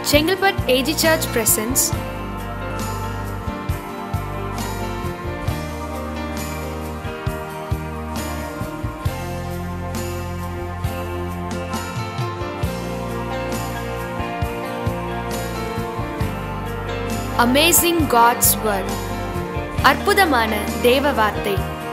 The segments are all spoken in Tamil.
Chengalpet AG Church presents Amazing God's Word அற்புதமான தேவ வார்த்தை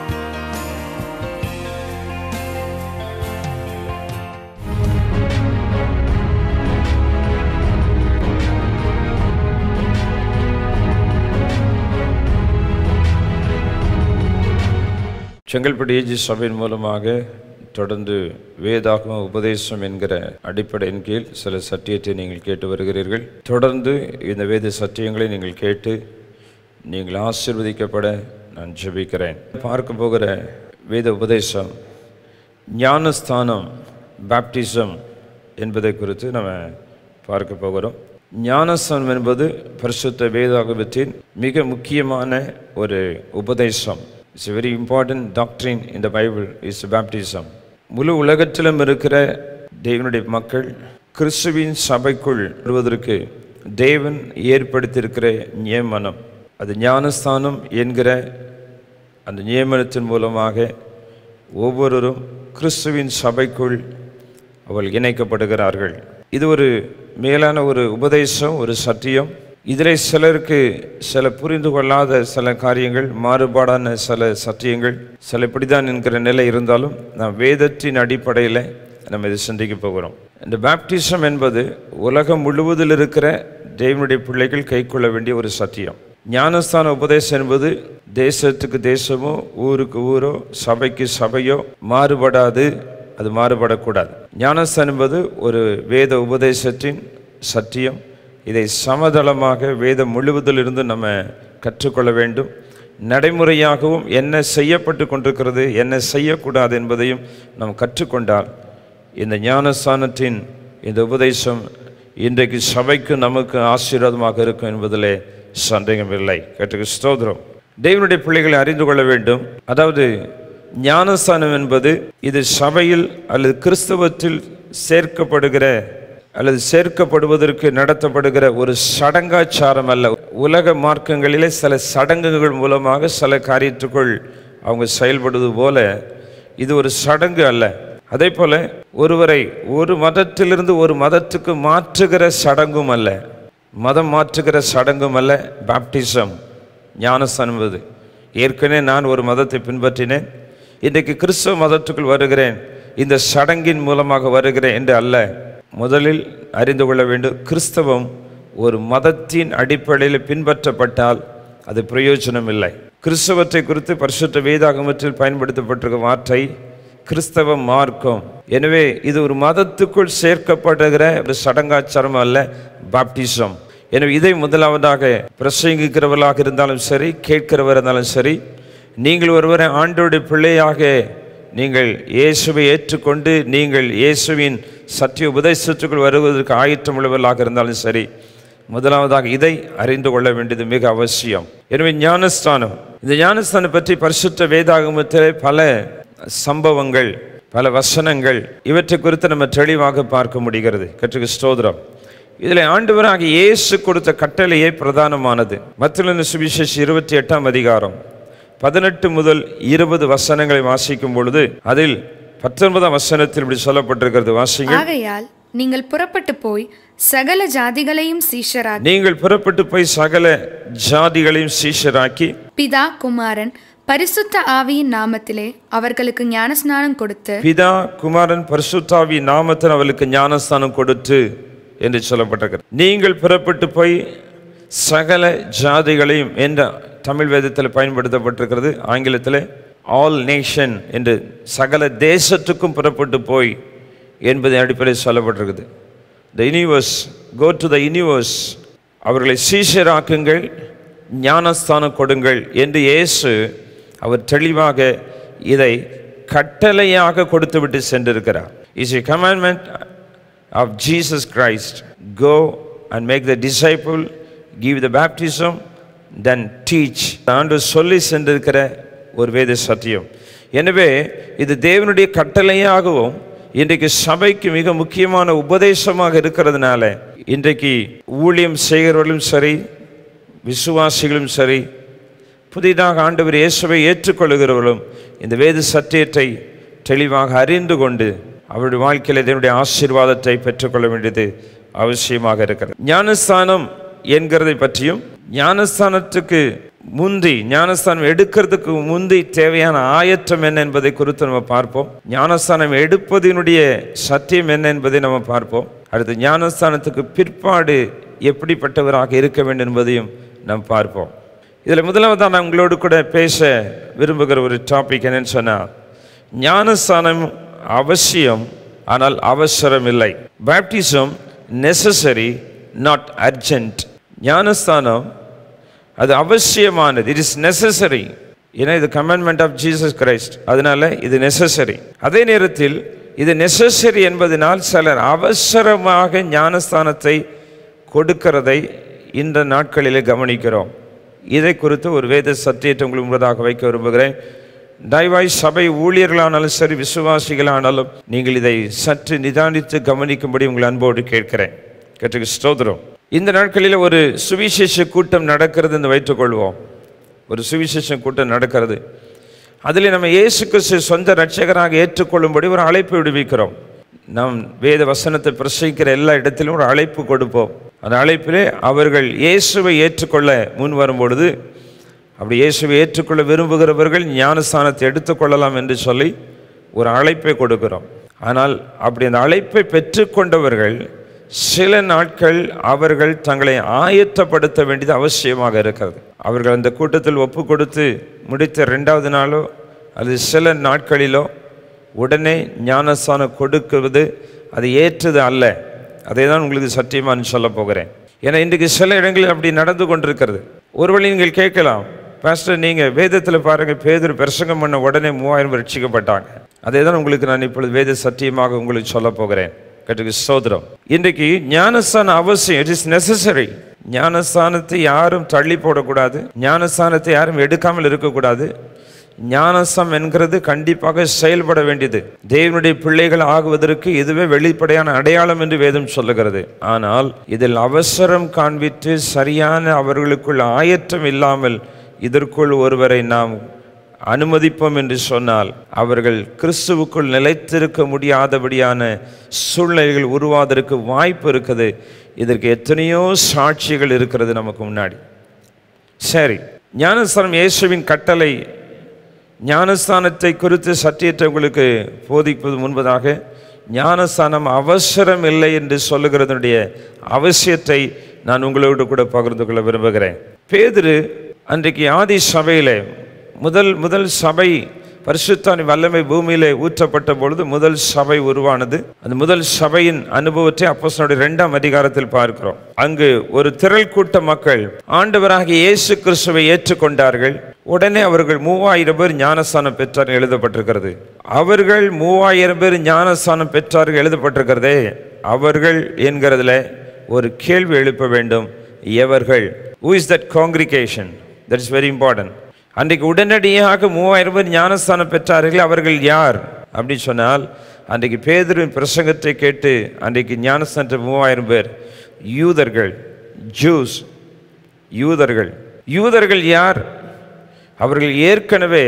செங்கல்பட்டு ஏஜி சபையின் மூலமாக தொடர்ந்து வேதாகம உபதேசம் என்கிற அடிப்படையின் கீழ் சில சத்தியத்தை நீங்கள் கேட்டு வருகிறீர்கள் தொடர்ந்து இந்த வேத சத்தியங்களை நீங்கள் கேட்டு நீங்கள் ஆசீர்வதிக்கப்பட நான் ஜெபிக்கிறேன் பார்க்க போகிற வேத உபதேசம் ஞானஸ்தானம் பேப்டிசம் என்பதை குறித்து நம்ம பார்க்க போகிறோம் ஞானஸ்தானம் என்பது பரிசுத்த வேதாகமத்தின் மிக முக்கியமான ஒரு உபதேசம் இட்ஸ் வெரி இம்பார்ட்டன்ட் டாக்டரின் in the Bible is baptism முழு உலகத்திலும் இருக்கிற தேவனுடைய மக்கள் கிறிஸ்துவின் சபைக்குள் வருவதற்கு தேவன் ஏற்படுத்தியிருக்கிற நியமனம் அது ஞானஸ்தானம் என்கிற அந்த நியமனத்தின் மூலமாக ஒவ்வொருவரும் கிறிஸ்துவின் சபைக்குள் அவள் இணைக்கப்படுகிறார்கள் இது ஒரு மேலான ஒரு உபதேசம் ஒரு சத்தியம் இதில் சிலருக்கு சில புரிந்து கொள்ளாத சில காரியங்கள் மாறுபாடான சில சத்தியங்கள் சில இப்படிதான் என்கிற நிலை இருந்தாலும் நாம் வேதத்தின் அடிப்படையில் நம்ம இதை சிந்திக்க போகிறோம் இந்த பேப்டிசம் என்பது உலகம் முழுவதில் இருக்கிற தேவனுடைய பிள்ளைகள் கைக்கொள்ள வேண்டிய ஒரு சத்தியம் ஞானஸ்தான உபதேசம் என்பது தேசத்துக்கு தேசமோ ஊருக்கு ஊரோ சபைக்கு சபையோ மாறுபடாது அது மாறுபடக்கூடாது ஞானஸ்தானம் என்பது ஒரு வேத உபதேசத்தின் சத்தியம் இதை சமதளமாக வேதம் முழுவதிலிருந்து நம்ம கற்றுக்கொள்ள வேண்டும் நடைமுறையாகவும் என்ன செய்யப்பட்டு கொண்டிருக்கிறது என்ன செய்யக்கூடாது என்பதையும் நாம் கற்றுக்கொண்டால் இந்த ஞானஸ்தானத்தின் இந்த உபதேசம் இன்றைக்கு சபைக்கு நமக்கு ஆசீர்வாதமாக இருக்கும் என்பதிலே சந்தேகமில்லை கற்றுக்கு ஸ்தோத்திரம் தேவனுடைய பிள்ளைகளை அறிந்து கொள்ள வேண்டும் அதாவது ஞானஸ்தானம் என்பது இது சபையில் அல்லது கிறிஸ்தவத்தில் சேர்க்கப்படுகிற அல்லது சேர்க்கப்படுவதற்கு நடத்தப்படுகிற ஒரு சடங்காச்சாரம் அல்ல உலக மார்க்கங்களிலே சில சடங்குகள் மூலமாக சில காரியத்துக்குள் அவங்க செயல்படுவது போல இது ஒரு சடங்கு அல்ல அதே போல ஒருவரை ஒரு மதத்திலிருந்து ஒரு மதத்துக்கு மாற்றுகிற சடங்கும் அல்ல மதம் மாற்றுகிற சடங்கும் அல்ல பாப்டிசம் ஞானஸ்தானம் என்பது ஏற்கனவே நான் ஒரு மதத்தை பின்பற்றினேன் இன்றைக்கு கிறிஸ்தவ மதத்துக்குள் வருகிறேன் இந்த சடங்கின் மூலமாக வருகிறேன் என்று அல்ல முதலில் அறிந்து கொள்ள வேண்டும் கிறிஸ்தவம் ஒரு மதத்தின் அடிப்படையில் பின்பற்றப்பட்டால் அது பிரயோஜனம் இல்லை கிறிஸ்தவத்தை குறித்து பரிசுத்த வேதாகமத்தில் பயன்படுத்தப்பட்டிருக்க வார்த்தை கிறிஸ்தவ மார்க்கம் எனவே இது ஒரு மதத்துக்குள் சேர்க்கப்படுகிற ஒரு சடங்காச்சாரம் அல்ல பாப்டிசம் எனவே இதை முதலாவதாக பிரசங்கிக்கிறவர்களாக இருந்தாலும் சரி கேட்கிறவர் இருந்தாலும் சரி நீங்கள் ஒருவரை ஆண்டோடைய பிள்ளையாக நீங்கள் இயேசுவை ஏற்றுக்கொண்டு நீங்கள் இயேசுவின் சத்திய உபதேசத்துக்குள் வருவதற்கு ஆயத்தம் உள்ளவர்களாக இருந்தாலும் சரி முதலாவதாக இதை அறிந்து கொள்ள வேண்டியது மிக அவசியம் எனவே ஞானஸ்தானம் இந்த ஞானஸ்தானம் பற்றி பரிசுத்த வேதாகமத்தில் பல சம்பவங்கள் பல வசனங்கள் இவற்றை குறித்து நம்ம தெளிவாக பார்க்க முடிகிறது கற்றுக்கு ஸ்தோத்திரம் இதில் ஆண்டவராக இயேசு கொடுத்த கட்டளையே பிரதானமானது மத்திய சுவிசேஷ இருபத்தி எட்டாம் அதிகாரம் பதினெட்டு முதல் இருபது வசனங்களை வாசிக்கும் பொழுது அதில் பத்தொன்பதாம் வசனத்தில் இப்படி சொல்லப்பட்டிருக்கிறது வாசிங்க ஆகையால் நீங்கள் புறப்பட்டு போய் சகல ஜாதிகளையும் சீஷராக்கி நீங்கள் புறப்பட்டு போய் சகல ஜாதிகளையும் சீஷராக்கி பிதா குமாரன் பரிசுத்த ஆவியின் நாமத்திலே அவர்களுக்கு ஞானஸ்நானம் கொடுத்து பிதா குமாரன் பரிசுத்தாவி நாமத்தில் அவளுக்கு ஞானஸ்தானம் கொடுத்து என்று சொல்லப்பட்டிருக்கிறது நீங்கள் புறப்பட்டு போய் சகல ஜாதிகளையும் என்ற தமிழ் வேதத்தில் பயன்படுத்தப்பட்டிருக்கிறது ஆங்கிலத்தில் ஆல் நேஷன் என்று சகல தேசத்துக்கும் புறப்பட்டு போய் என்பதை அடிப்படையில் சொல்லப்பட்டிருக்குது the universe go to the universe அவர்களை சீஷராக்குங்கள் ஞானஸ்தானம் கொடுங்கள் என்று இயேசு அவர் தெளிவாக இதை கட்டளையாக கொடுத்துவிட்டு சென்றிருக்கிறார் is a commandment of Jesus Christ. Go and make the disciple, give the baptism, then teach. ஆண்டு சொல்லி சென்றிருக்கிற ஒரு வேத சத்தியம் எனவே இது தேவனுடைய கட்டளையாகவும் இன்றைக்கு சபைக்கு மிக முக்கியமான உபதேசமாக இருக்கிறதுனால இன்றைக்கு ஊழியம் செய்கிறவர்களும் சரி விசுவாசிகளும் சரி புதிதாக ஆண்டவர் இயேசுவை ஏற்றுக்கொள்கிறவர்களும் இந்த வேத சத்தியத்தை தெளிவாக அறிந்து கொண்டு அவருடைய வாழ்க்கையில் இதனுடைய ஆசீர்வாதத்தை பெற்றுக்கொள்ள வேண்டியது அவசியமாக இருக்கிறது ஞானஸ்தானம் என்கிறதை பற்றியும் ஞானஸ்தானத்துக்கு முந்தி ஞானஸ்தானம் எடுக்கிறதுக்கு முந்தி தேவையான ஆயற்றம் என்ன என்பதை குறித்து நம்ம பார்ப்போம் ஞானஸ்தானம் எடுப்பதனுடைய சத்தியம் என்ன என்பதை நம்ம பார்ப்போம் அடுத்து ஞானஸ்தானத்துக்கு பிற்பாடு எப்படிப்பட்டவராக இருக்க வேண்டும் என்பதையும் நாம் பார்ப்போம் இதில் முதலாவதாக நான் உங்களோடு கூட பேச விரும்புகிற ஒரு டாபிக் என்னன்னு சொன்னால் ஞானஸ்தானம் அவசியம் ஆனால் அவசரம் இல்லை பேப்டிசம் நெசசரி நாட் அர்ஜென்ட் ஞானஸ்தானம் அது அவசியமானது இட் இஸ் நெசசரி ஏன்னா இது கமெண்ட்மெண்ட் ஆஃப் ஜீசஸ் கிரைஸ்ட் அதனால இது நெசசரி அதே நேரத்தில் இது நெசசரி என்பதனால் சிலர் அவசரமாக ஞானஸ்தானத்தை கொடுக்கிறதை இந்த நாட்களிலே கவனிக்கிறோம் இதை குறித்து ஒரு வேத சத்தியத்தை உங்களுக்கு முன்பதாக வைக்க விரும்புகிறேன் தயவாய் சபை ஊழியர்களானாலும் சரி விசுவாசிகளானாலும் நீங்கள் இதை சற்று நிதானித்து கவனிக்கும்படி உங்கள் அன்போடு கேட்கிறேன் கேட்டுக்கு ஸ்தோத்திரம் இந்த நாட்களில் ஒரு சுவிசேஷ கூட்டம் நடக்கிறது என்று வைத்துக்கொள்வோம் ஒரு சுவிசேஷ கூட்டம் நடக்கிறது அதில் நம்ம இயேசு கிறிஸ்து சொந்த ரட்சகராக ஏற்றுக்கொள்ளும்படி ஒரு அழைப்பு விடுவிக்கிறோம் நாம் வேத வசனத்தை பிரசங்கிக்கிற எல்லா இடத்திலும் ஒரு அழைப்பு கொடுப்போம் அந்த அழைப்பிலே அவர்கள் இயேசுவை ஏற்றுக்கொள்ள முன் வரும்பொழுது அப்படி இயேசுவை ஏற்றுக்கொள்ள விரும்புகிறவர்கள் ஞானஸ்தானத்தை எடுத்துக்கொள்ளலாம் என்று சொல்லி ஒரு அழைப்பை கொடுக்கிறோம் ஆனால் அப்படி அந்த அழைப்பை பெற்றுக்கொண்டவர்கள் சில நாட்கள் அவர்கள் தங்களை ஆயத்தப்படுத்த வேண்டியது அவசியமாக இருக்கிறது அவர்கள் அந்த கூட்டத்தில் ஒப்பு கொடுத்து முடித்த ரெண்டாவது நாளோ அல்லது சில நாட்களிலோ உடனே ஞானஸ்தானம் கொடுக்கிறது அது ஏற்றது அல்ல அதை தான் உங்களுக்கு சத்தியமாக சொல்ல போகிறேன் ஏன்னா இன்றைக்கு சில இடங்களில் அப்படி நடந்து கொண்டிருக்கிறது ஒருவேளை நீங்கள் கேட்கலாம் பாஸ்டர் நீங்கள் வேதத்தில் பாருங்கள் பேதர் பிரசங்கம் பண்ண உடனே மூவாயிரம் பேர் ரட்சிக்கப்பட்டாங்க அதே தான் உங்களுக்கு நான் இப்பொழுது வேத சத்தியமாக உங்களுக்கு சொல்ல போகிறேன் கட்டுக்கு சோதரம் இன்றைக்கு ஞானஸ்தானம் அவசியம் இட் இஸ் நெசசரி ஞானஸ்தானத்தை யாரும் தள்ளி போடக்கூடாது ஞானஸ்தானத்தை யாரும் எடுக்காமல் இருக்கக்கூடாது ஞானசம் என்கிறது கண்டிப்பாக செயல்பட வேண்டியது தேவனுடைய பிள்ளைகள் ஆகுவதற்கு இதுவே வெளிப்படையான அடையாளம் என்று வேதம் சொல்லுகிறது ஆனால் இதில் அவசரம் காண்பித்து சரியான அவர்களுக்குள் ஆயற்றம் இல்லாமல் இதற்குள் ஒருவரை நாம் அனுமதிப்போம் என்று சொன்னால் அவர்கள் கிறிஸ்துவுக்குள் நிலைத்திருக்க முடியாதபடியான சூழ்நிலைகள் உருவாவதற்கு வாய்ப்பு இருக்குது இதற்கு எத்தனையோ சாட்சிகள் இருக்கிறது நமக்கு முன்னாடி சரி ஞானஸ்தானம் இயேசுவின் கட்டளை ஞானஸ்தானத்தை குறித்து சத்தியத்தை உங்களுக்கு போதிப்பது முன்பதாக ஞானஸ்தானம் அவசரம் இல்லை என்று சொல்லுகிறதனுடைய அவசியத்தை நான் உங்களோடு கூட பகிர்ந்து கொள்ள விரும்புகிறேன் பேதுரு அன்றைக்கு ஆதி சபையிலே முதல் முதல் சபை பரிசுத்தானி வல்லமை பூமியிலே ஊற்றப்பட்ட பொழுது முதல் சபை உருவானது அந்த முதல் சபையின் அனுபவத்தை அப்போஸ்தலருடைய இரண்டாம் அதிகாரத்தில் பார்க்கிறோம் அங்கு ஒரு திரள் கூட்ட மக்கள் ஆண்டவராக இயேசு கிறிஸ்துவை ஏற்றுக்கொண்டார்கள் உடனே அவர்கள் மூவாயிரம் பேர் ஞானஸ்தானம் பெற்றார்கள் எழுதப்பட்டிருக்கிறது அவர்கள் மூவாயிரம் பேர் ஞானஸ்தானம் பெற்றார்கள் எழுதப்பட்டிருக்கிறதே அவர்கள் என்கிறதுல ஒரு கேள்வி எழுப்ப வேண்டும் எவர்கள் who is that congregation that is very important அன்றைக்கு உடனடியாக மூவாயிரம் பேர் ஞானஸ்தானம் பெற்றார்கள் அவர்கள் யார் அப்படி சொன்னால் அன்றைக்கு பேதரின் பிரசங்கத்தை கேட்டு அன்றைக்கு ஞானஸ்தானத்தை மூவாயிரம் பேர் யூதர்கள் ஜூஸ் யூதர்கள் யூதர்கள் யார் அவர்கள் ஏற்கனவே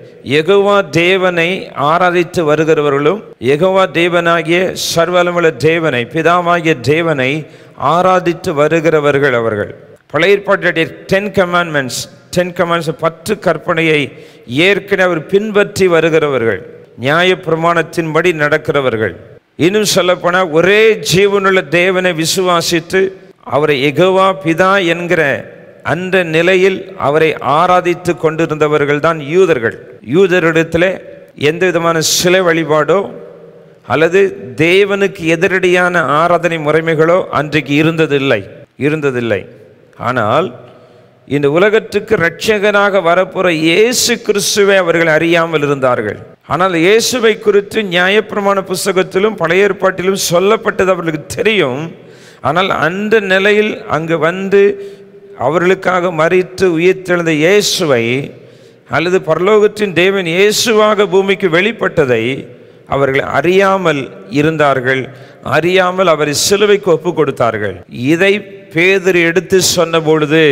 எகோவா தேவனை ஆராதித்து வருகிறவர்களும் எகோவா தேவனாகிய சர்வலமுள்ள தேவனை பிதாவாகிய தேவனை ஆராதித்து வருகிறவர்கள் அவர்கள் பழைய ஏற்பாட்டுடைய டென் கமாண்ட்மெண்ட்ஸ் டென் கமாண்ட்ஸ் பத்து கற்பனையை ஏற்கனவே அவர் பின்பற்றி வருகிறவர்கள் நியாய பிரமாணத்தின்படி நடக்கிறவர்கள் இன்னும் சொல்லப்போனால் ஒரே ஜீவனுள்ள தேவனை விசுவாசித்து அவரை எகோவா பிதா என்கிற அந்த நிலையில் அவரை ஆராதித்து கொண்டிருந்தவர்கள் தான் யூதர்கள் யூதரிடத்தில் எந்த விதமான சிலை வழிபாடோ அல்லது தேவனுக்கு எதிரடியான ஆராதனை முறைமைகளோ அன்றைக்கு இருந்ததில்லை இருந்ததில்லை ஆனால் இந்த உலகத்துக்கு இரட்சகனாக வரப்போற இயேசு கிறிஸ்துவை அவர்கள் அறியாமல் இருந்தார்கள் ஆனால் இயேசுவை குறித்து நியாயப்பிரமாண புஸ்தகத்திலும் பழைய ஏற்பாட்டிலும் சொல்லப்பட்டது அவர்களுக்கு தெரியும் ஆனால் அந்த நிலையில் அங்கு வந்து அவர்களுக்காக மறித்து உயிர்த்தெழுந்த இயேசுவை அல்லது பரலோகத்தின் தேவன் இயேசுவாக பூமிக்கு வெளிப்பட்டதை அவர்கள் அறியாமல் இருந்தார்கள் அறியாமல் அவரை சிலுவைக்கு ஒப்பு கொடுத்தார்கள் இதை பேதர் எடுத்து சொன்ன பொழுது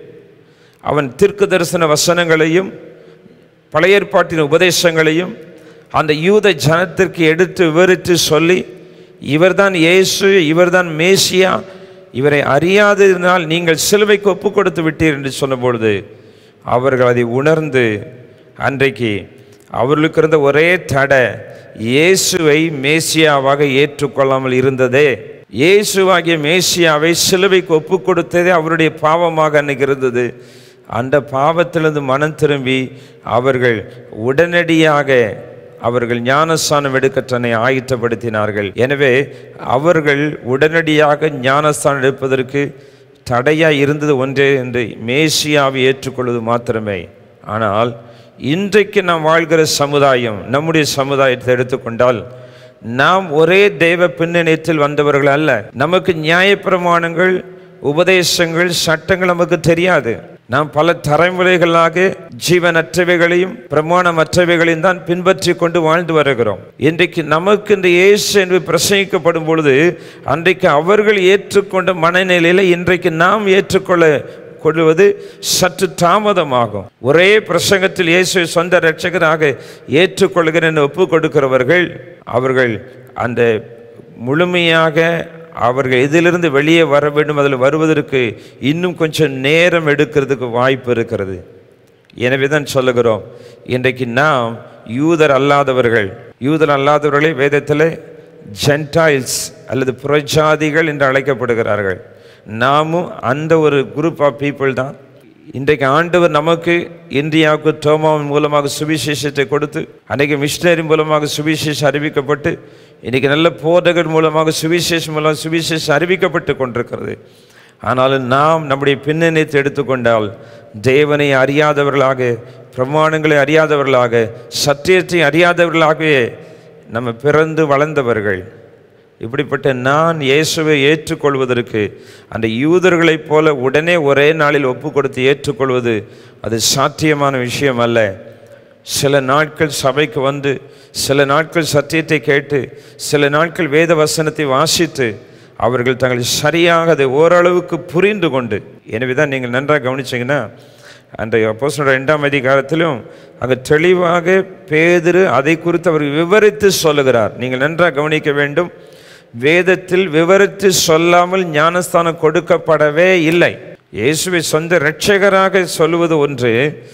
அவன் தீர்க்க தரிசன வசனங்களையும் பழைய ஏற்பாட்டின் உபதேசங்களையும் அந்த யூத ஜனத்திற்கு எடுத்து விவரித்து சொல்லி இவர்தான் இயேசு இவர்தான் மேசியா இவரை அறியாததினால் நீங்கள் சிலுவைக்கு ஒப்பு கொடுத்து விட்டீர் என்று சொன்னபொழுது அவர்கள் அதை உணர்ந்து அன்றைக்கு அவர்களுக்கு இருந்த ஒரே தடை இயேசுவை மேசியாவாக ஏற்றுக்கொள்ளாமல் இருந்ததே இயேசுவாகிய மேசியாவை சிலுவைக்கு ஒப்பு கொடுத்ததே அவருடைய பாவமாக அன்னைக்கு இருந்தது அந்த பாவத்திலிருந்து மனம் திரும்பி அவர்கள் உடனடியாக அவர்கள் ஞானஸ்தானம் எடுக்க தன்னை ஆயத்தப்படுத்தினார்கள் எனவே அவர்கள் உடனடியாக ஞானஸ்தானம் எடுப்பதற்கு தடையாக இருந்தது ஒன்றே என்று மேசியாவை ஏற்றுக்கொள்வது மாத்திரமே ஆனால் இன்றைக்கு நாம் வாழ்கிற சமுதாயம் நம்முடைய சமுதாயத்தை எடுத்துக்கொண்டால் நாம் ஒரே தெய்வ பின்னணியத்தில் வந்தவர்கள் அல்ல நமக்கு நியாயப்பிரமாணங்கள் உபதேசங்கள் சட்டங்கள் நமக்கு தெரியாது நாம் பல தலைமுறைகளாக ஜீவனற்றவைகளையும் பிரமாணமற்றவைகளையும் தான் பின்பற்றி கொண்டு வாழ்ந்து வருகிறோம் இன்றைக்கு நமக்கு இந்த இயேசு என்று பிரசங்கிக்கப்படும் பொழுது அன்றைக்கு அவர்கள் ஏற்றுக்கொண்ட மனநிலையில் இன்றைக்கு நாம் ஏற்றுக்கொள்ள கொள்வது சற்று தாமதமாகும் ஒரே பிரசங்கத்தில் இயேசுவை சொந்த இரட்சகராக ஏற்றுக்கொள்கிறேன் என்று ஒப்பு கொடுக்கிறவர்கள் அவர்கள் அந்த முழுமையாக அவர்கள் இதிலிருந்து வெளியே வர வேண்டும் அதில் வருவதற்கு இன்னும் கொஞ்சம் நேரம் எடுக்கிறதுக்கு வாய்ப்பு இருக்கிறது எனவே தான் சொல்லுகிறோம் இன்றைக்கு நாம் யூதர் அல்லாதவர்கள் யூதர் அல்லாதவர்களே வேதத்தில் ஜென்டைல்ஸ் அல்லது புறஜாதிகள் என்று அழைக்கப்படுகிறார்கள் நாமும் அந்த ஒரு குரூப் ஆஃப் பீப்புள் தான் இன்றைக்கு ஆண்டவர் நமக்கு இந்தியாவுக்கு தோமாவின் மூலமாக சுவிசேஷத்தை கொடுத்து அன்றைக்கு மிஷினரி மூலமாக சுவிசேஷம் அறிவிக்கப்பட்டு இன்றைக்கி நல்ல போதகர் மூலமாக சுவிசேஷம் மூலம் சுவிசேஷம் அறிவிக்கப்பட்டு கொண்டிருக்கிறது ஆனாலும் நாம் நம்முடைய பின்னணியத்தை எடுத்துக்கொண்டால் தேவனை அறியாதவர்களாக பிரமாணங்களை அறியாதவர்களாக சத்தியத்தை அறியாதவர்களாகவே நம்ம பிறந்து வளர்ந்தவர்கள் இப்படிப்பட்ட நான் இயேசுவை ஏற்றுக்கொள்வதற்கு அந்த யூதர்களைப் போல உடனே ஒரே நாளில் ஒப்பு கொடுத்து ஏற்றுக்கொள்வது அது சாத்தியமான விஷயம் அல்ல சில நாட்கள் சபைக்கு வந்து சில நாட்கள் சத்தியத்தை கேட்டு சில நாட்கள் வேத வசனத்தை வாசித்து அவர்கள் தங்களை சரியாக அதை ஓரளவுக்கு புரிந்து கொண்டு எனவே தான் நீங்கள் நன்றாக கவனிச்சிங்கன்னா அந்த அப்போஸ்தலர் ரெண்டாம் அதிகாரத்திலும் அங்கே தெளிவாக பேதுரு அதை குறித்து அவர் விவரித்து சொல்லுகிறார் நீங்கள் நன்றாக கவனிக்க வேண்டும் வேதத்தில் விவரித்து சொல்லாமல் ஞானஸ்தானம் கொடுக்கப்படவே இல்லை இயேசுவை சொந்த இரட்சகராக சொல்லுவது ஒன்று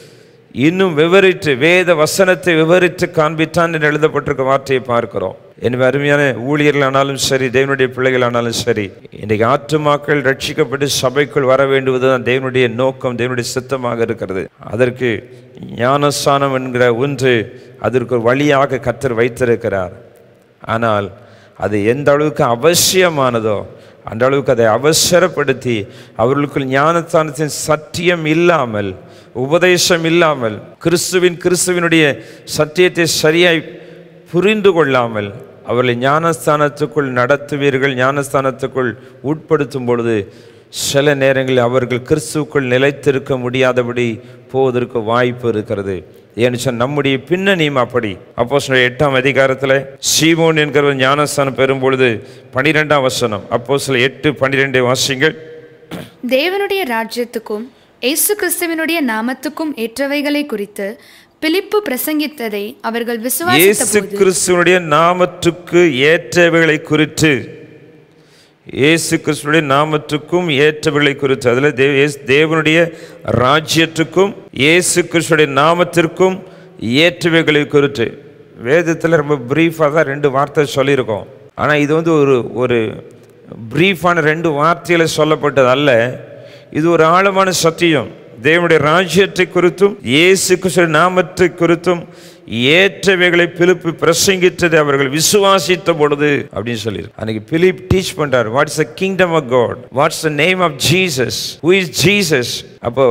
இன்னும் விவரித்து வேத வசனத்தை விவரித்து காண்பித்தான் என்று எழுதப்பட்டிருக்க வார்த்தையை பார்க்கிறோம் எனவே அருமையான ஊழியர்களானாலும் சரி தேவனுடைய பிள்ளைகளானாலும் சரி இன்றைக்கு ஆத்துமாக்கள் ரட்சிக்கப்பட்டு சபைக்குள் வர வேண்டுவதுதான் தேவனுடைய நோக்கம் தேவனுடைய சித்தமாக இருக்கிறது அதற்கு ஞானஸ்தானம் என்கிற ஒன்று அதற்கு ஒரு வழியாக கத்தர் வைத்திருக்கிறார் ஆனால் அது எந்த அளவுக்கு அவசியமானதோ அந்த அளவுக்கு அதை அவசரப்படுத்தி அவர்களுக்குள் ஞானஸ்தானத்தின் சத்தியம் இல்லாமல் உபதேசம் இல்லாமல் கிறிஸ்துவின் கிறிஸ்துவினுடைய சத்தியத்தை சரியாய் புரிந்து கொள்ளாமல் அவர்களை ஞானஸ்தானத்துக்குள் நடத்துவீர்கள் ஞானஸ்தானத்துக்குள் உட்படுத்தும் பொழுது சில நேரங்களில் அவர்கள் கிறிஸ்துவுக்குள் நிலைத்திருக்க முடியாதபடி போவதற்கு வாய்ப்பு இருக்கிறது ஏன்னு சொன்ன நம்முடைய பின்னணியும் அப்படி அப்போ எட்டாம் அதிகாரத்தில் சீமோன் என்கிறவர் ஞானஸ்தானம் பெறும் பொழுது பனிரெண்டாம் வசனம் அப்போ சில எட்டு பன்னிரெண்டை வாசிங்கள் தேவனுடைய ராஜ்யத்துக்கும் இயேசு கிறிஸ்துவினுடைய நாமத்துக்கும் ஏற்றவைகளை குறித்து பிலிப்பு பிரசங்கித்ததை அவர்கள் விசுவாசித்த இயேசு கிறிஸ்துவனுடைய நாமத்துக்கு ஏற்றவைகளை குறித்து இயேசு கிறிஸ்துடைய நாமத்துக்கும் ஏற்றவைகளை குறித்து அதில் தேவ இயேசு- தேவனுடைய ராஜ்யத்துக்கும் இயேசு கிறிஸ்துடைய நாமத்திற்கும் ஏற்றவைகளை குறித்து வேதத்தில் ரொம்ப பிரீஃபாக தான் ரெண்டு வார்த்தை சொல்லியிருக்கோம் ஆனால் இது வந்து ஒரு ஒரு பிரீஃபான ரெண்டு வார்த்தையில் சொல்லப்பட்டது அல்ல இது ஒரு ஆழமான சத்தியம் தேவனுடைய ராஜ்யத்தை குறித்தும் இயேசு கிறிஸ்து நாமத்தை குறித்தும் ஏற்றவைகளை பிலிப்பு பிரசங்கித்ததை அவர்கள் விசுவாசித்த பொழுது அப்படின்னு சொல்லி அன்னைக்கு பிலிப் டீச் பண்றார் what's the kingdom of God what's the name of Jesus who is Jesus அப்போ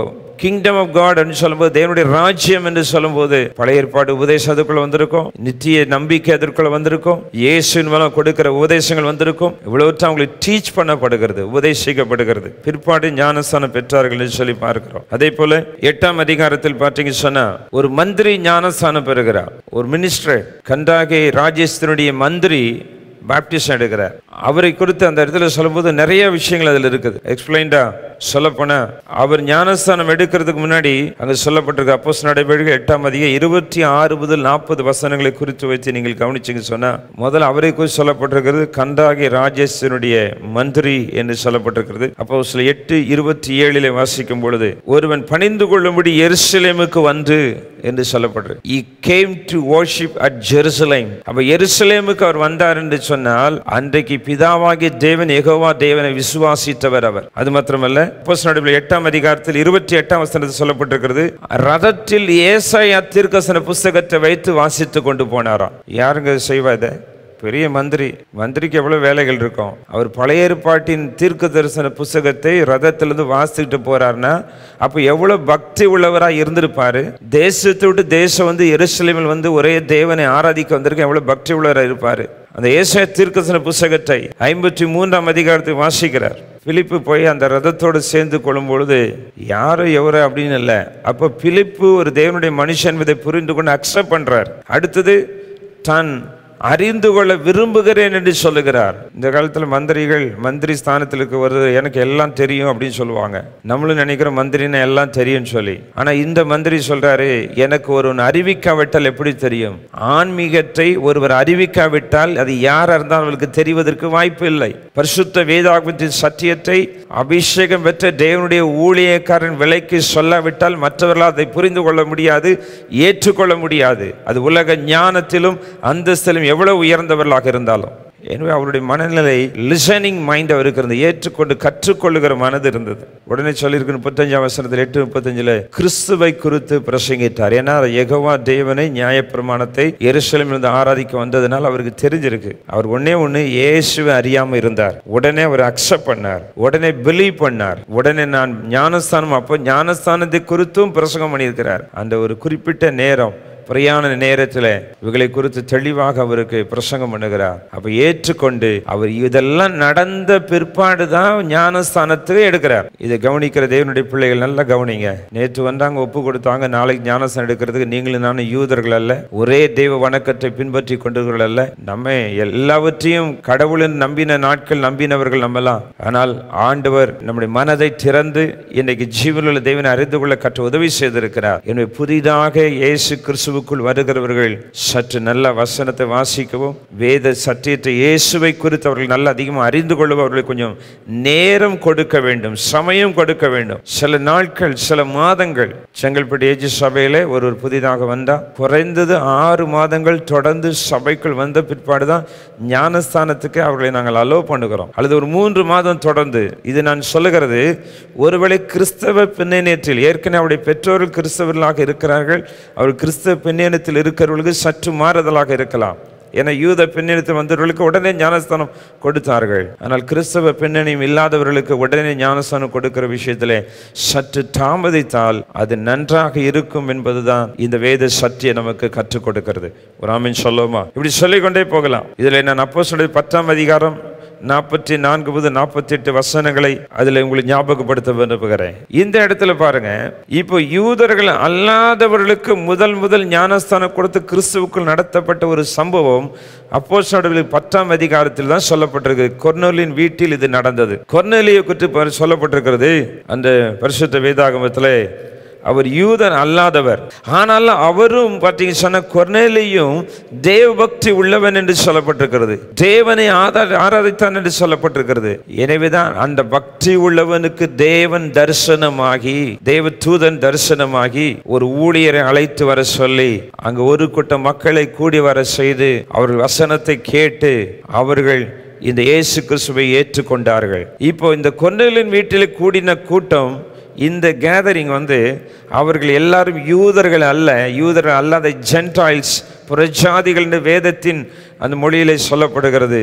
கிங்டம் ஆஃப் காட் என்று சொல்லும்போது தேவனுடைய ராஜ்யம் என்று சொல்லும்போது பழைய ஏற்பாடு உபதேசம் அதுக்குள்ள வந்திருக்கும் நித்திய நம்பிக்கை அதற்குள்ள வந்திருக்கும் இயேசுவின் மூலம் கொடுக்கிற உபதேசங்கள் வந்திருக்கும் இவ்வளவு அவங்களுக்கு டீச் பண்ணப்படுகிறது உபதேசிக்கப்படுகிறது பிற்பாடு ஞானஸ்தானம் பெற்றார்கள் என்று சொல்லி பார்க்கிறோம் அதே போல எட்டாம் அதிகாரத்தில் பார்த்தீங்க சொன்னா ஒரு மந்திரி ஞானஸ்தானம் பெறுகிறார் ஒரு மினிஸ்டர் கண்டாகே ராஜேஸ்வரனுடைய மந்திரி பாப்டிஸ்ட் எடுக்கிறார் அவரை குறித்து அந்த இடத்துல சொல்லும்போது நிறைய விஷயங்கள் அதில் இருக்குது எக்ஸ்பிளைன்டா சொல்லப்போனா அவர் ஞானஸ்தானம் எடுக்கிறதுக்கு முன்னாடி அங்க சொல்லப்பட்டிருக்க அப்போஸ் நடைபெறுக எட்டாம் அதிகம் இருபத்தி ஆறு முதல் நாற்பது வசனங்களை குறித்து வைத்து நீங்கள் கவனிச்சீங்க சொன்னா முதல்ல அவரை குறித்து சொல்லப்பட்டிருக்கிறது கண்டாகி ராஜேஸ்வரனுடைய மந்திரி என்று சொல்லப்பட்டிருக்கிறது அப்போ சில எட்டு இருபத்தி ஏழிலே வாசிக்கும் பொழுது ஒருவன் பணிந்து கொள்ளும்படி எருசலேமுக்கு வந்து என்று சொல்லப்படுறது he came to worship at Jerusalem அப்ப எருசலேமுக்கு அவர் வந்தார் என்று சொன்னால் அன்றைக்கு பிதாவாகிய தேவன் எகோவா தேவனை விசுவாசித்தவர் அவர் அது மாத்திரமல்ல அப்போஸ்தலர் நடுவில் எட்டாம் அதிகாரத்தில் இருபத்தி எட்டாம் வசனத்தில் சொல்லப்பட்டிருக்கிறது ரதத்தில் ஏசாயா தீர்க்கசன புஸ்தகத்தை வைத்து வாசித்து கொண்டு போனாராம் யாருங்க செய்வா இதை பெரிய மந்திரி மந்திரிக்கு எவ்வளவு வேலைகள் இருக்கும் அவர் பழைய ஏற்பாட்டின் தீர்க்க தரிசன புஸ்தகத்தை ரதத்திலிருந்து வாசிச்சுட்டு போறாருன்னா அப்போ எவ்வளவு பக்தி உள்ளவராக இருந்திருப்பாரு தேசத்தை விட்டு தேசம் வந்து எருசலேமில் வந்து ஒரே தேவனை ஆராதிக்க வந்திருக்க எவ்வளவு பக்தி உள்ளவராக இருப்பாரு அந்த ஏசாய தீர்க்கதரிசன புஸ்தகத்தை ஐம்பத்தி மூன்றாம் அதிகாரத்தை வாசிக்கிறார் பிலிப்பு போய் அந்த ரதத்தோடு சேர்ந்து கொள்ளும் பொழுது யாரு எவரு அப்படின்னு இல்லை அப்போ பிலிப்பு ஒரு தேவனுடைய மனுஷன் இதை புரிந்து கொண்டு அக்செப்ட் பண்றார் அடுத்தது தான் அறிந்து கொள்ள விரும்புகிறேன் என்று சொல்லுகிறார் இந்த காலத்தில் மந்திரிகள் மந்திரி ஸ்தானத்தில் இருக்க வருது எனக்கு எல்லாம் தெரியும் அப்படின்னு சொல்லுவாங்க நம்மளும் நினைக்கிறோம் மந்திரினா எல்லாம் தெரியும்னு சொல்லி ஆனா இந்த மந்திரி சொல்றாரு எனக்கு ஒருவன் அறிவிக்காவிட்டால் எப்படி தெரியும் ஆன்மீகத்தை ஒருவர் அறிவிக்காவிட்டால் அது யாரா இருந்தாலும் அவளுக்கு தெரிவதற்கு வாய்ப்பு இல்லை பரிசுத்த வேதாகமத்தின் சத்தியத்தை அபிஷேகம் பெற்ற தேவனுடைய ஊழியக்காரன் விலைக்கு சொல்லாவிட்டால் மற்றவர்களால் அதை புரிந்து கொள்ள முடியாது ஏற்றுக்கொள்ள முடியாது அது உலக ஞானத்திலும் அந்தஸ்திலும் எவ்வளவு உயர்ந்தவர்களாக இருந்தாலும் எனவே அவருடைய மனநிலை லிசனிங் மைண்ட் அவருக்கு இருந்தது ஏற்றுக்கொண்டு கற்றுக்கொள்ளுகிற மனது இருந்தது உடனே சொல்லியிருக்கு முப்பத்தஞ்சாம் வசனத்தில் எட்டு முப்பத்தஞ்சுல கிறிஸ்துவை குறித்து பிரசங்கித்தார் ஏன்னா எகவா தேவனை நியாயப்பிரமாணத்தை எருசலேமிலிருந்து ஆராதிக்க வந்ததுனால அவருக்கு தெரிஞ்சிருக்கு அவர் ஒன்னே ஒன்று இயேசுவை அறியாம இருந்தார் உடனே அவர் அக்செப்ட் பண்ணார் உடனே பிலீவ் பண்ணார் உடனே நான் ஞானஸ்தானம் அப்போ ஞானஸ்தானத்தை குறித்தும் பிரசங்கம் பண்ணியிருக்கிறார் அந்த ஒரு குறிப்பிட்ட நேரம் பிரயாண நேரத்தில் இவைகளை குறித்து தெளிவாக அவருக்கு பிரசங்கம் பண்ணுகிறார் அப்ப ஏற்றுக்கொண்டு அவர் இதெல்லாம் நடந்த பிற்பாடு தான் ஞானஸ்தானத்துக்கு எடுக்கிறார் இதை கவனிக்கிற தேவனுடைய பிள்ளைகள் நல்லா கவனிங்க நேற்று வந்தாங்க ஒப்பு கொடுத்தாங்க நாளைக்கு ஞானஸ்தானம் எடுக்கிறதுக்கு நீங்களும் நானும் யூதர்கள் அல்ல ஒரே தெய்வ வணக்கத்தை பின்பற்றி கொண்டவர்கள் அல்ல நம்ம எல்லாவற்றையும் கடவுளின் நம்பின நாட்கள் நம்பினவர்கள் நம்மலாம் ஆனால் ஆண்டவர் நம்முடைய மனதை திறந்து இன்னைக்கு ஜீவனுள்ள தேவனை அறிந்து கொள்ள கற்று உதவி செய்திருக்கிறார் எனவே புதிதாக இயேசு கிறிஸ்துவுக்குள் வருகிறவர்கள் சற்று நல்ல வசனத்தை வாசிக்கவும் வேத சத்தியத்தை இயேசுவை குறித்து அவர்கள் நல்ல அதிகமாக அறிந்து கொள்ளவும் அவர்களுக்கு கொஞ்சம் நேரம் கொடுக்க வேண்டும் சமயம் கொடுக்க வேண்டும் சில நாட்கள் சில மாதங்கள் செங்கல்பட்டு ஏஜி சபையில ஒருவர் புதிதாக வந்தா குறைந்தது ஆறு மாதங்கள் தொடர்ந்து சபைக்குள் வந்த பிற்பாடு தான் ஞானஸ்தானத்துக்கு அவர்களை நாங்கள் அலோவ் பண்ணுகிறோம் அல்லது ஒரு மூன்று மாதம் தொடர்ந்து இது நான் சொல்லுகிறது ஒருவேளை கிறிஸ்தவ பின்னணியத்தில் ஏற்கனவே அவருடைய பெற்றோர்கள் கிறிஸ்தவர்களாக இருக்கிறார்கள் அவர் கிறிஸ்தவ பின்னணியத்தில் இருக்கிறவர்களுக்கு சற்று மாறுதலாக இருக்கலாம் ஏன்னா யூத பின்னணியத்தில் வந்தவர்களுக்கு உடனே ஞானஸ்தானம் கொடுத்தார்கள் ஆனால் கிறிஸ்தவ பின்னணியும் இல்லாதவர்களுக்கு உடனே ஞானஸ்தானம் கொடுக்கிற விஷயத்திலே சற்று தாமதித்தால் அது நன்றாக இருக்கும் என்பதுதான் இந்த வேத சத்தியம் நமக்கு கற்றுக் கொடுக்கிறது ஒரு ஆமீன் சொல்லுவோமா இப்படி சொல்லிக்கொண்டே போகலாம் இதில் நான் அப்போ சொல்லி பத்தாம் அதிகாரம் நாற்பத்தி நான்கு முதல் நாற்பத்தி எட்டு வசனங்களை அதில் உங்களுக்கு ஞாபகப்படுத்த விரும்புகிறேன் இந்த இடத்துல பாருங்க இப்போ யூதர்கள் அல்லாதவர்களுக்கு முதல் முதல் ஞானஸ்தானம் கொடுத்து கிறிஸ்துவுக்குள் நடத்தப்பட்ட ஒரு சம்பவம் அப்போ பத்தாம் அதிகாரத்தில் தான் சொல்லப்பட்டிருக்கு கொர்னலின் வீட்டில் இது நடந்தது கொர்னலியை குறித்து சொல்லப்பட்டிருக்கிறது அந்த பரிசுத்த வேதாகமத்தில் அவர் யூதன் அல்லாதவர் ஆனாலும் அவரும் பார்த்தீங்க சொன்ன கொர்னேலியும் தேவபக்தி உள்ளவன் என்று சொல்லப்பட்டிருக்கிறது தேவனை ஆதா- ஆராதித்தான் என்று சொல்லப்பட்டிருக்கிறது எனவேதான் அந்த பக்தி உள்ளவனுக்கு தேவன் தரிசனமாகி தேவ தூதன் தரிசனமாகி ஒரு ஊழியரை அழைத்து வர சொல்லி அங்கு ஒரு கூட்டம் மக்களை கூடி வர செய்து அவர்கள் வசனத்தை கேட்டு அவர்கள் இந்த இயேசு கிறிஸ்துவை ஏற்றுக்கொண்டார்கள் இப்போ இந்த கொர்னேலின் வீட்டில் கூடின கூட்டம் இந்த கேதரிங் வந்து அவர்கள் எல்லாரும் யூதர்கள் அல்ல யூதர்கள் அல்லாத ஜென்டாயில்ஸ் புறஜாதிகள் என்று வேதத்தின் அந்த மொழியிலே சொல்லப்படுகிறது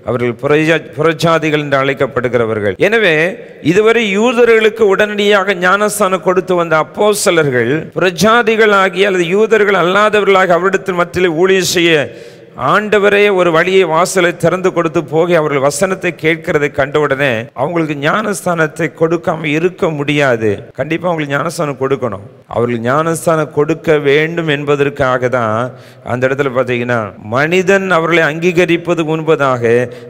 அவர்கள் புறஜா- புறஜாதிகள் என்று அழைக்கப்படுகிறவர்கள் எனவே இதுவரை யூதர்களுக்கு உடனடியாக ஞானஸ்தானம் கொடுத்து வந்த அப்போஸ்தலர்கள் புறஜாதிகளாகிய அல்லது யூதர்கள் அல்லாதவர்களாக அவரிடத்தில் மத்தியில் ஊழியம் செய்ய ஆண்டவரே ஒரு வழியை வாசலை திறந்து கொடுத்து போகி அவர்கள் வசனத்தை கேட்கிறதை கண்டவுடனே அவங்களுக்கு ஞானஸ்தானத்தை கொடுக்காம இருக்க முடியாது கண்டிப்பா அவங்களுக்கு ஞானஸ்தானம் கொடுக்கணும் அவர்கள் ஞானஸ்தானம் கொடுக்க வேண்டும் என்பதற்காக தான் அந்த இடத்துல பார்த்தீங்கன்னா மனிதன் அவர்களை அங்கீகரிப்பது முன்பதாக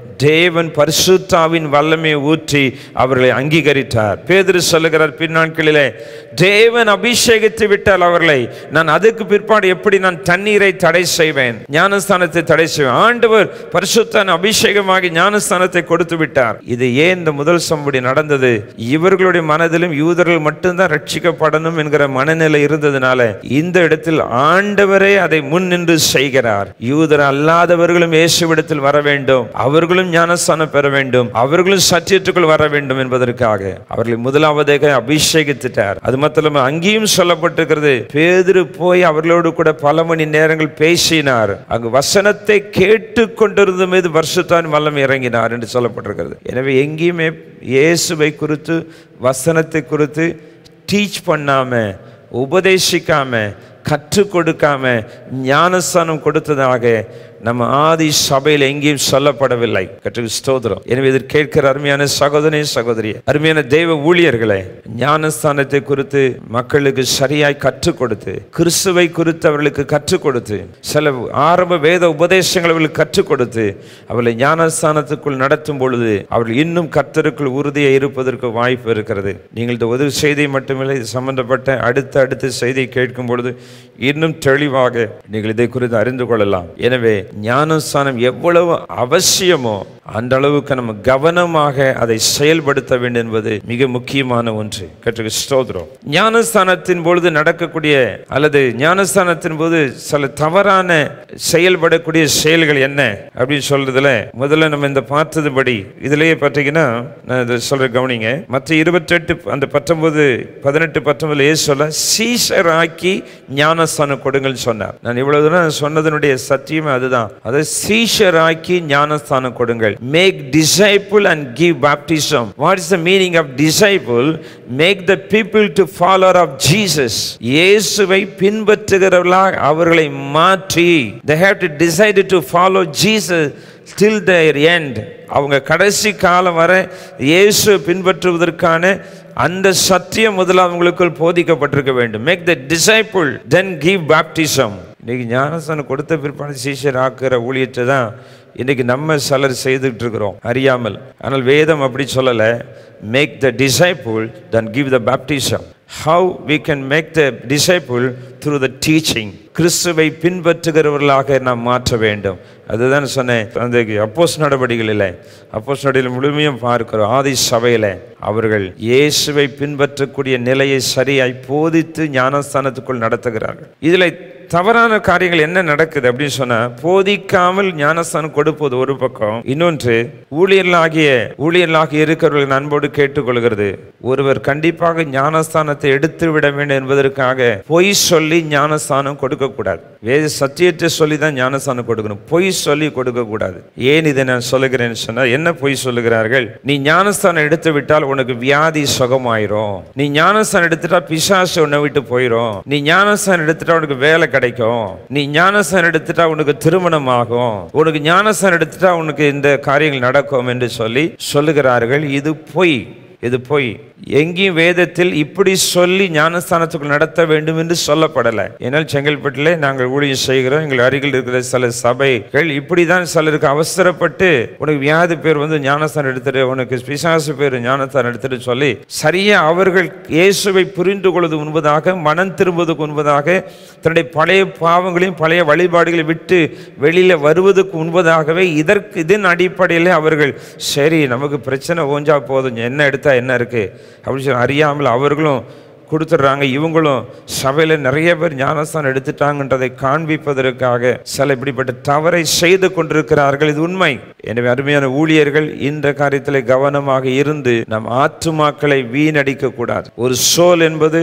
தேவன் பரிசுத்தாவின் வல்லமை ஊற்றி அவர்களை அங்கீகரித்தார் பேதுரு சொல்லுகிறார் பின்னாட்களிலே தேவன் அபிஷேகித்து விட்டால் அவர்களை நான் அதுக்கு பிற்பாடு எப்படி நான் தண்ணீரை தடை செய்வேன் ஞானஸ்தானத்தை தடை செய்வேன் ஆண்டவர் பரிசுத்தான் அபிஷேகமாகி ஞானஸ்தானத்தை கொடுத்து விட்டார் இது ஏன் இந்த முதல் சம்படி நடந்தது இவர்களுடைய மனதிலும் யூதர்கள் மட்டும்தான் ரட்சிக்கப்படணும் என்கிற மனநிலை இருந்ததுனால இந்த இடத்தில் ஆண்டவரே அதை முன் நின்று செய்கிறார் யூதர் அல்லாதவர்களும் இயேசுவிடத்தில் வர வேண்டும் அவர்களும் ஞானஸ்தானம் பெற வேண்டும் அவர்களும் சத்தியத்துக்குள் வர வேண்டும் என்பதற்காக அவர்களை முதலாவதாக அபிஷேகித்துட்டார் அது மாத்திரமே அங்கேயும் சொல்லப்பட்டிருக்கிறது பேதுரு போய் அவர்களோடு கூட பல மணி நேரங்கள் பேசினார் அங்கு வசனத்தை கேட்டு கொண்டிருந்த மீது வருஷத்தான் வல்லம் இறங்கினார் என்று சொல்லப்பட்டிருக்கிறது எனவே எங்கேயுமே இயேசுவை குறித்து வசனத்தை குறித்து டீச் பண்ணாம உபதேசிக்காம கற்றுக் கொடுக்காம ஞானஸ்தானம் கொடுத்ததாக நம்ம ஆதி சபையில் எங்கேயும் சொல்லப்படவில்லை கற்றுக்கு ஸ்தோத்திரம் எனவே இதில் கேட்கிற அருமையான சகோதரனே சகோதரி அருமையான தெய்வ ஊழியர்களை ஞானஸ்தானத்தை குறித்து மக்களுக்கு சரியாய் கற்றுக் கொடுத்து கிறிஸ்துவை குறித்து அவர்களுக்கு கற்றுக் கொடுத்து சில ஆரம்ப வேத உபதேசங்களை அவர்களுக்கு கற்றுக் கொடுத்து அவர்களை ஞானஸ்தானத்துக்குள் நடத்தும் பொழுது அவர்கள் இன்னும் கர்த்தருக்குள் உறுதியாக இருப்பதற்கு வாய்ப்பு இருக்கிறது நீங்கள் இந்த ஒரு செய்தி மட்டுமில்லை இது சம்பந்தப்பட்ட அடுத்த அடுத்த செய்தியை கேட்கும் பொழுது இன்னும் தெளிவாக நீங்கள் இதை குறித்து அறிந்து கொள்ளலாம் எனவே ஞானஸ்தானம் எவ்வளவு அவசியமோ அந்த அளவுக்கு நம்ம கவனமாக அதை செயல்படுத்த வேண்டும் என்பது மிக முக்கியமான ஒன்று கற்றுக்கு ஸ்தோத்திரம் ஞானஸ்தானத்தின் பொழுது நடக்கக்கூடிய அல்லது ஞானஸ்தானத்தின் போது சில தவறான செயல்படக்கூடிய செயல்கள் என்ன அப்படின்னு சொல்றதுல முதல்ல நம்ம இந்த பார்த்ததுபடி இதுலயே பார்த்தீங்கன்னா நான் இதை சொல்ற கவனிங்க மற்ற இருபத்தெட்டு அந்த பத்தொன்பது பதினெட்டு பத்தொன்பதுல ஏசு சொல்ல சீஷராக்கி ஞானஸ்தானம் கொடுங்கள்னு சொன்னார் நான் இவ்வளவு தூரம் சொன்னதனுடைய சத்தியமே அதுதான் அதை சீஷராக்கி ஞானஸ்தானம் கொடுங்கள் make disciple and give baptism what is the meaning of disciple make the people to follower of jesus இயேசுவை பின்பற்றுகிறவர்களாக அவர்களை மாற்றி they have to decide to follow jesus till their end அவங்க கடைசி காலம் வரை இயேசு பின்பற்றுவதற்கான அந்த சத்தியம் முதல்ல அவங்களுக்குள் போதிக்கப்பட்டிருக்க வேண்டும் make the disciple then give baptism இன்னைக்கு ஞானஸ்தானம் கொடுத்த பிற்பாடு சீஷர் ஆக்குற ஊழியத்தை தான் இன்னைக்கு நம்ம சிலர் செய்துட்டு இருக்கிறோம் அறியாமல் ஆனால் வேதம் அப்படி சொல்லலை make the disciple then give the baptism how we can make the disciple through the teaching கிறிஸ்துவை பின்பற்றுகிறவர்களாக நாம் மாற்ற வேண்டும் அதுதான் சொன்னேன் அந்த அப்போஸ் நடவடிக்கைகளில் அப்போஸ் நடவடிக்கைகள் முழுமையும் பார்க்கிறோம் ஆதி சபையில் அவர்கள் இயேசுவை பின்பற்றக்கூடிய நிலையை சரியாய் போதித்து ஞானஸ்தானத்துக்குள் நடத்துகிறார்கள் இதில் தவறான காரியங்கள் என்ன நடக்குது அப்படின்னு சொன்னா போதிக்காமல் ஞானஸ்தானம் கொடுப்பது ஒரு பக்கம் இன்னொன்று ஊழியர்களாகிய ஊழியர்களாக இருக்கிறவர்கள் அன்போடு கேட்டுக்கொள்கிறது ஒருவர் கண்டிப்பாக ஞானஸ்தானத்தை எடுத்து விட வேண்டும் என்பதற்காக பொய் சொல்லி ஞானஸ்தானம் கொடுக்க கூடாது வேத சத்தியத்தை சொல்லி தான் ஞானஸ்தானம் கொடுக்கணும் பொய் சொல்லி கொடுக்க கூடாது ஏன் இதை நான் சொல்லுகிறேன்னு சொன்னா என்ன பொய் சொல்லுகிறார்கள் நீ ஞானஸ்தானம் எடுத்து விட்டால் உனக்கு வியாதி சுகமாயிரும் நீ ஞானஸ்தானம் எடுத்துட்டா பிசாசு உன்னை விட்டு போயிடும் நீ ஞானஸ்தானம் எடுத்துட்டா உனக்கு வேலை கிடைக்கும் நீ ஞானஸ்தானம் எடுத்துட்டா உனக்கு திருமணம் ஆகும் உனக்கு ஞானஸ்தானம் எடுத்துட்டா உனக்கு இந்த காரியங்கள் நடக்கும் என்று சொல்லி சொல்லுகிறார்கள் இது பொய் இது பொய் எங்கேயும் வேதத்தில் இப்படி சொல்லி ஞானஸ்தானத்துக்குள் நடத்த வேண்டும் என்று சொல்லப்படலை ஏன்னால் செங்கல்பட்டில் நாங்கள் ஊழியம் செய்கிறோம் எங்கள் அருகில் இருக்கிற சில சபைகள் இப்படி தான் சிலருக்கு அவசரப்பட்டு உனக்கு வியாதி பேர் வந்து ஞானஸ்தானம் எடுத்துட்டு உனக்கு பிசாசு பேர் ஞானஸ்தானம் எடுத்துட்டு சொல்லி சரியா அவர்கள் இயேசுவை புரிந்து கொள்வது முன்பதாக மனம் திரும்புவதற்கு முன்பதாக தன்னுடைய பழைய பாவங்களையும் பழைய வழிபாடுகளை விட்டு வெளியில வருவதற்கு முன்பதாகவே இதற்கு இதன் அடிப்படையில் அவர்கள் சரி நமக்கு பிரச்சனை ஓஞ்சா போதும் என்ன எடுத்தா என்ன இருக்கு அப்படின்னு சொல்லி அறியாமல் அவர்களும் கொடுத்துட்றாங்க இவங்களும் சபையில் நிறைய பேர் ஞானஸ்தானம் எடுத்துட்டாங்கன்றதை காண்பிப்பதற்காக சில இப்படிப்பட்ட தவறை செய்து கொண்டிருக்கிறார்கள் இது உண்மை எனவே அருமையான ஊழியர்கள் இந்த காரியத்தில் கவனமாக இருந்து நம் ஆத்துமாக்களை வீணடிக்க கூடாது ஒரு சோல் என்பது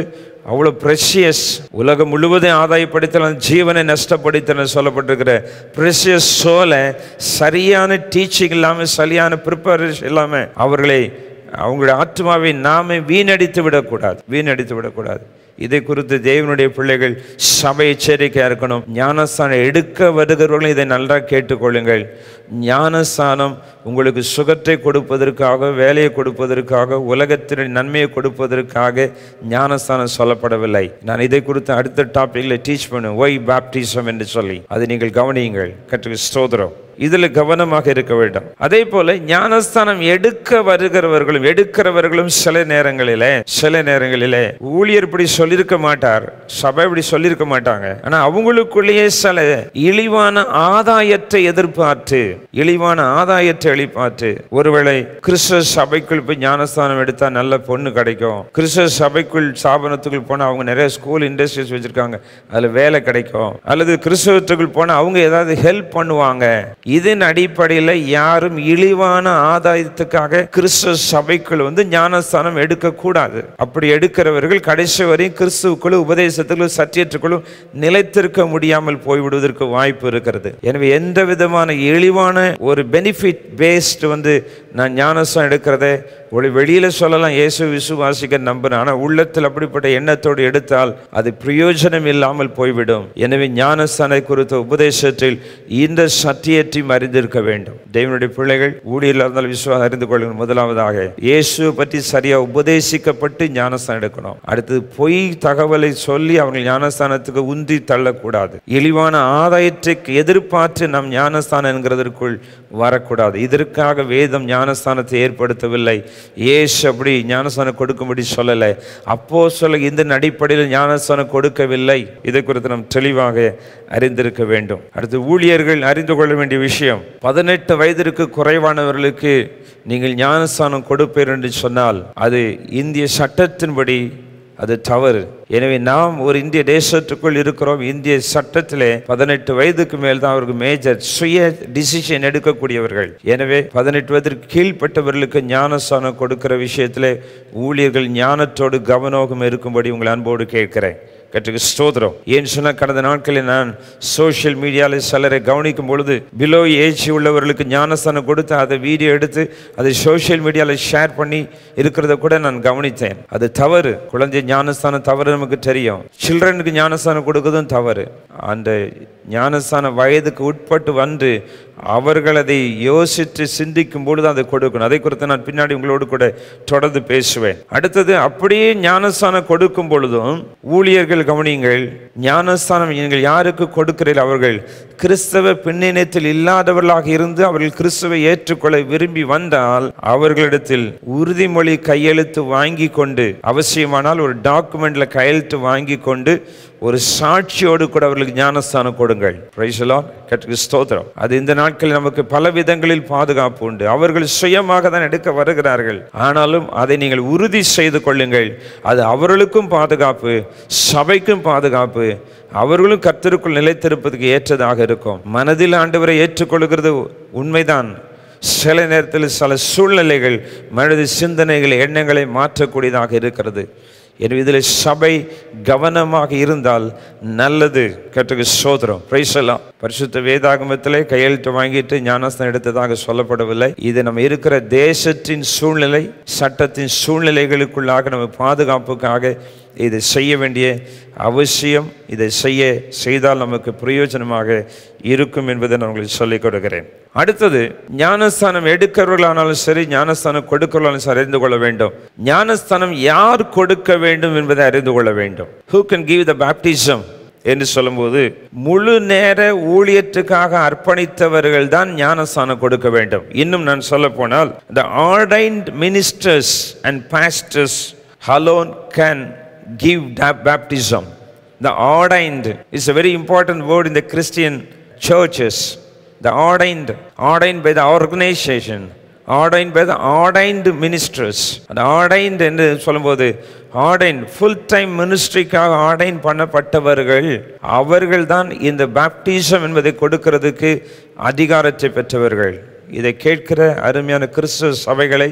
அவ்வளோ ப்ரெஷியஸ் உலகம் முழுவதும் ஆதாயப்படுத்தலாம் ஜீவனை நஷ்டப்படுத்தணும் சொல்லப்பட்டிருக்கிற ப்ரெஷியஸ் சோலை சரியான டீச்சிங் இல்லாமல் சரியான ப்ரிப்பரேஷன் இல்லாமல் அவர்களை அவங்களுடைய ஆத்மாவை நாமே வீணடித்து விடக்கூடாது வீணடித்து விடக்கூடாது இதை குறித்து தேவனுடைய பிள்ளைகள் சபை எச்சரிக்கையாக இருக்கணும் ஞானஸ்தானம் எடுக்க வருகிறவர்களும் இதை நல்லா கேட்டுக்கொள்ளுங்கள் ஞானஸ்தானம் உங்களுக்கு சுகத்தை கொடுப்பதற்காக வேலையை கொடுப்பதற்காக உலகத்தின் நன்மையை கொடுப்பதற்காக ஞானஸ்தானம் சொல்லப்படவில்லை நான் இதை குறித்து அடுத்த டாபிக்ல டீச் பண்ணுவேன் ஒய் பேப்டிசம் என்று சொல்லி அதை நீங்கள் கவனியுங்கள் கற்று ஸ்தோத்திரம் இதில் கவனமாக இருக்க வேண்டும் அதே போல ஞானஸ்தானம் எடுக்க வருகிறவர்களும் எடுக்கிறவர்களும் சில நேரங்களிலே சில நேரங்களிலே ஊழியர் இப்படி சொல்லியிருக்க மாட்டார் சபை இப்படி சொல்லியிருக்க மாட்டாங்க ஆனா அவங்களுக்குள்ளேயே சில இழிவான ஆதாயத்தை எதிர்பார்த்து இழிவான ஆதாயத்தை எளிப்பார்த்து ஒருவேளை கிறிஸ்தவ சபைக்குள் போய் ஞானஸ்தானம் எடுத்தா நல்ல பொண்ணு கிடைக்கும் கிறிஸ்தவ சபைக்குள் ஸ்தாபனத்துக்குள் போனா அவங்க நிறைய ஸ்கூல் இண்டஸ்ட்ரீஸ் வச்சிருக்காங்க அதுல வேலை கிடைக்கும் அல்லது கிறிஸ்தவத்துக்குள் போனா அவங்க ஏதாவது ஹெல்ப் பண்ணுவாங்க இதன் அடிப்படையில் யாரும் இழிவான ஆதாயத்துக்காக கிறிஸ்துவ சபைக்குள் வந்து ஞானஸ்தானம் எடுக்கக்கூடாது அப்படி எடுக்கிறவர்கள் கடைசி வரையும் கிறிஸ்துவுக்குள்ளும் உபதேசத்துக்குள்ளும் சத்தியத்துக்குள்ளும் நிலைத்திருக்க முடியாமல் போய்விடுவதற்கு வாய்ப்பு இருக்கிறது எனவே எந்த விதமான இழிவான ஒரு பெனிஃபிட் பேஸ்ட் வந்து நான் ஞானஸ்தானம் எடுக்கிறதே ஒரு வெளியில சொல்லலாம் இயேசு விசுவாசிக்க நம்புறேன் ஆனால் உள்ளத்தில் அப்படிப்பட்ட எண்ணத்தோடு எடுத்தால் அது பிரயோஜனம் இல்லாமல் போய்விடும் எனவே ஞானஸ்தானை குறித்த உபதேசத்தில் இந்த சத்தியத்தையும் அறிந்திருக்க வேண்டும் தேவனுடைய பிள்ளைகள் ஊழியர் இருந்தால் விசுவாசம் அறிந்து கொள்ளுங்கள் முதலாவதாக இயேசு பற்றி சரியா உபதேசிக்கப்பட்டு ஞானஸ்தானம் எடுக்கணும் அடுத்தது பொய் தகவலை சொல்லி அவங்க ஞானஸ்தானத்துக்கு உந்தி தள்ளக்கூடாது இழிவான ஆதாயத்துக்கு எதிர்பார்த்து நம் ஞானஸ்தானம் என்கிறதற்குள் வரக்கூடாது இதற்காக வேதம் ஞானஸ்தானத்தை ஏற்படுத்தவில்லை ஏசு அப்படி ஞானஸ்தானம் கொடுக்கும்படி சொல்லலை அப்போ சொல்ல இந்த அடிப்படையில் ஞானஸ்தானம் கொடுக்கவில்லை இதை குறித்து நாம் தெளிவாக அறிந்திருக்க வேண்டும் அடுத்து ஊழியர்கள் அறிந்து கொள்ள வேண்டிய விஷயம் பதினெட்டு வயதிற்கு குறைவானவர்களுக்கு நீங்கள் ஞானஸ்தானம் கொடுப்பீர் என்று சொன்னால் அது இந்திய சட்டத்தின்படி அது தவறு எனவே நாம் ஒரு இந்திய தேசத்துக்குள் இருக்கிறோம் இந்திய சட்டத்திலே பதினெட்டு வயதுக்கு மேல் தான் அவருக்கு மேஜர் சுய டிசிஷன் எடுக்கக்கூடியவர்கள் எனவே பதினெட்டு வயதிற்கு கீழ்ப்பட்டவர்களுக்கு ஞானஸ்தானம் கொடுக்கிற விஷயத்திலே ஊழியர்கள் ஞானத்தோடு கவனோகம் இருக்கும்படி உங்கள் அன்போடு கேட்கிறேன் கற்றுக்கு ஸ்தோத்திரம் ஏன் சொன்ன கடந்த நாட்களில் நான் சோஷியல் மீடியாவில் சிலரை கவனிக்கும் பொழுது பிலோ ஏஜ் உள்ளவர்களுக்கு ஞானஸ்தானம் கொடுத்து அதை வீடியோ எடுத்து அதை சோஷியல் மீடியாவில் ஷேர் பண்ணி இருக்கிறத கூட நான் கவனித்தேன் அது தவறு குழந்தை ஞானஸ்தானம் தவறு நமக்கு தெரியும் சில்ட்ரனுக்கு ஞானஸ்தானம் கொடுக்கறதும் தவறு அந்த ஞானஸ்தான வயதுக்கு உட்பட்டு வந்து அவர்கள் அதை யோசித்து சிந்திக்கும் பொழுது அதை கொடுக்கணும் அதை குறித்து நான் பின்னாடி உங்களோடு கூட தொடர்ந்து பேசுவேன் அடுத்தது அப்படியே ஞானஸ்தானம் கொடுக்கும் பொழுதும் ஊழியர்கள் கவனியுங்கள் ஞானஸ்தானம் நீங்கள் யாருக்கு கொடுக்கிறீர்கள் அவர்கள் கிறிஸ்தவ பின்னணியத்தில் இல்லாதவர்களாக இருந்து அவர்கள் கிறிஸ்துவை ஏற்றுக்கொள்ள விரும்பி வந்தால் அவர்களிடத்தில் உறுதிமொழி கையெழுத்து வாங்கி கொண்டு அவசியமானால் ஒரு டாக்குமெண்ட்ல கையெழுத்து வாங்கி கொண்டு ஒரு சாட்சியோடு கூட அவர்களுக்கு ஞானஸ்தானம் கொடுங்கள் பிரைசலான் கற்றுக்கு ஸ்தோத்திரம் அது இந்த நாட்களில் நமக்கு பல விதங்களில் பாதுகாப்பு உண்டு அவர்கள் சுயமாக தான் எடுக்க வருகிறார்கள் ஆனாலும் அதை நீங்கள் உறுதி செய்து கொள்ளுங்கள் அது அவர்களுக்கும் பாதுகாப்பு சபைக்கும் பாதுகாப்பு அவர்களும் கர்த்தருக்குள் நிலைத்திருப்பதற்கு ஏற்றதாக இருக்கும் மனதில் ஆண்டவரை ஏற்றுக்கொள்கிறது உண்மைதான் சில நேரத்தில் சில சூழ்நிலைகள் மனது சிந்தனைகள் எண்ணங்களை மாற்றக்கூடியதாக இருக்கிறது எனவே இதில் சபை கவனமாக இருந்தால் நல்லது கற்றுக்கு சோதரம் பிரைசலாம் பரிசுத்த வேதாகமத்திலே கையெழுத்து வாங்கிட்டு ஞானஸ்தானம் எடுத்ததாக சொல்லப்படவில்லை இது நம்ம இருக்கிற தேசத்தின் சூழ்நிலை சட்டத்தின் சூழ்நிலைகளுக்குள்ளாக நம்ம பாதுகாப்புக்காக இதை செய்ய வேண்டிய அவசியம் இதை செய்ய செய்தால் நமக்கு பிரயோஜனமாக இருக்கும் என்பதை நான் உங்களுக்கு சொல்லிக் கொடுக்கிறேன் அடுத்தது ஞானஸ்தானம் எடுக்கிறவர்களானாலும் சரி ஞானஸ்தானம் கொடுக்கிறவர்களாலும் சரி அறிந்து கொள்ள வேண்டும் ஞானஸ்தானம் யார் கொடுக்க வேண்டும் என்பதை அறிந்து கொள்ள வேண்டும் who can give the baptism என்று சொல்லும்போது முழு நேர ஊழியத்துக்காக அர்ப்பணித்தவர்கள் தான் ஞானஸ்தானம் கொடுக்க வேண்டும் இன்னும் நான் சொல்ல போனால் the ordained ministers and pastors alone can give da- baptism. The ordained is a very important word in the Christian churches. The ordained, ordained by the organization, ordained by the ordained ministers. அந்த ordained என்று சொல்லும்போது ordained ஃபுல் டைம் மினிஸ்ட்ரிக்காக ஆர்டைன் பண்ணப்பட்டவர்கள் அவர்கள் தான் இந்த பேப்டிசம் என்பதை கொடுக்கிறதுக்கு அதிகாரத்தை பெற்றவர்கள் இதை கேட்கிற அருமையான கிறிஸ்துவ சபைகளை